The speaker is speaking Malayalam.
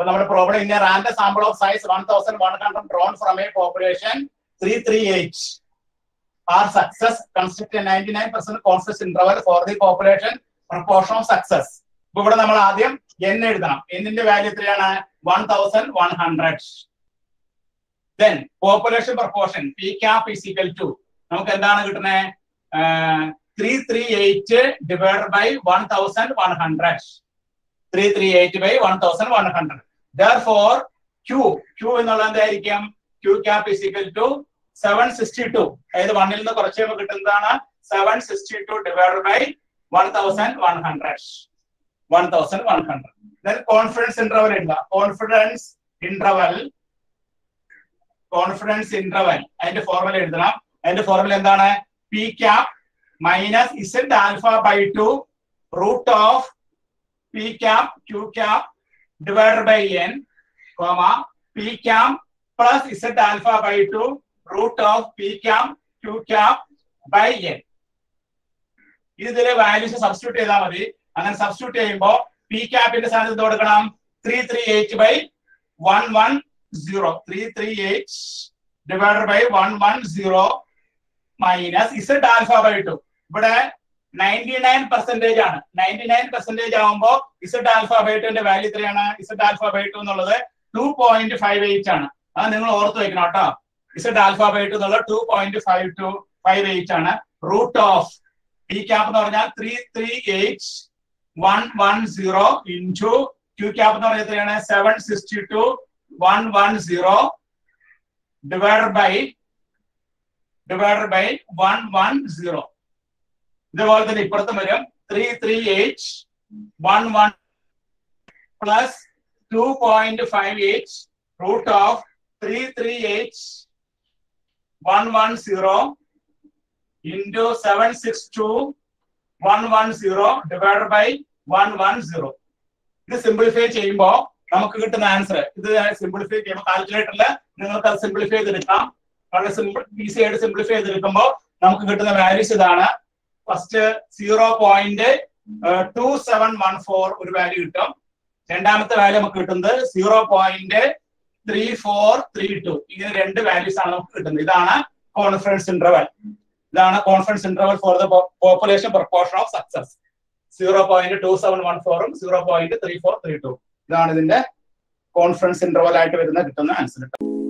നമ്മുടെ problem in random sample of size one thousand one hundred drawn from a population three three eight are success construct ninety nine percent confidence interval for the population proportion of success ഇപ്പൊ ഇവിടെ നമ്മൾ ആദ്യം എൻ എഴുതണം എന്നിന്റെ വാല്യൂ എത്രയാണ് one thousand one hundred then population proportion P cap is equal to നമുക്ക് എന്താണ് കിട്ടുന്നത് three three eight divide by one thousand one hundred three three eight by one thousand one hundred there for Q Q എന്നുള്ളത് എന്തായിരിക്കും Q cap is equal to seven sixty two അതായത് വണ്ണിൽ നിന്ന് കുറച്ച് കഴിയുമ്പോൾ കിട്ടുന്നതാണ് seven sixty two divide by one thousand one hundred one thousand one hundred then confidence interval എഴുതുക കോൺഫിഡൻസ് ഇന്റർവൽ കോൺഫിഡൻസ് ഇന്റർവൽ അതിന്റെ ഫോർമുല എഴുതണം അതിന്റെ ഫോർമുല എന്താണ് P cap minus Z alpha by two root of P cap Q cap divided by N comma P cap plus Z alpha by two root of P cap Q cap by N ഇതിലെ വാല്യൂസ് സബ്സ്റ്റിറ്റ്യൂട്ട് ചെയ്താൽ മതി അങ്ങനെ സബ്സ്റ്റിറ്റ്യൂട്ട് ചെയ്യുമ്പോൾ പി ക്യാപിന്റെ സ്ഥാനത്ത് എന്ത് കൊടുക്കണം three three eight by one one zero three three eight divided by one one zero minus Z alpha by two ഇവിടെ നയൻറ്റി നയൻ പെർസെന്റേജ് ആണ് നയൻറ്റി നയൻ പെർസെന്റേജ് ആകുമ്പോൾ ഇസഡ് ആൽഫ ബൈ ടുന്റെ വാല്യൂ എത്രയാണ് ഇസഡ് ആൽഫ ബൈ ടു എന്നുള്ളത് ടു പോയിന്റ് ഫൈവ് എയ്റ്റ് ആണ് അത് നിങ്ങൾ ഓർത്ത് വെക്കണം കേട്ടോ ഇസഡ് ആൽഫ ബൈ ടു എന്നുള്ളത് two point five two five eight ആണ് റൂട്ട് ഓഫ് പി ക്യാപ് എന്ന് പറഞ്ഞാൽ three three eight one one zero into Q cap എന്ന് പറഞ്ഞാൽ എത്രയാണ് seven sixty two one one zero divide by divide by one one zero ഇതുപോലെ തന്നെ ഇപ്പുറത്തും വരും three three eight one one plus two point five eight root of three three eight one one zero into seven six two one one zero divide by one one zero ഇത് സിംപ്ലിഫൈ ചെയ്യുമ്പോൾ നമുക്ക് കിട്ടുന്ന ആൻസർ ഇത് സിംപ്ലിഫൈ ചെയ്യുമ്പോൾ കാൽക്കുലേറ്ററിൽ നിങ്ങൾക്ക് അത് സിംപ്ലിഫൈ ചെയ്തെടുക്കാം വളരെ സിമ്പിൾ ഈസി ആയിട്ട് സിംപ്ലിഫൈ ചെയ്തെടുക്കുമ്പോൾ നമുക്ക് കിട്ടുന്ന വാല്യൂസ് ഇതാണ് first zero point two seven one four ഒരു വാല്യൂ കിട്ടും രണ്ടാമത്തെ വാല്യൂ നമുക്ക് കിട്ടുന്നത് zero point three four three two ഇങ്ങനെ രണ്ട് വാല്യൂസ് ആണ് നമുക്ക് കിട്ടുന്നത് ഇതാണ് കോൺഫിഡൻസ് ഇന്റർവൽ ഇതാണ് confidence interval for the population proportion of success zero point two seven one ഫോറും zero point three four three two ഇതാണ് ഇതിന്റെ കോൺഫിഡൻസ് ഇന്റർവൽ ആയിട്ട് വരുന്ന കിട്ടുന്ന ആൻസർ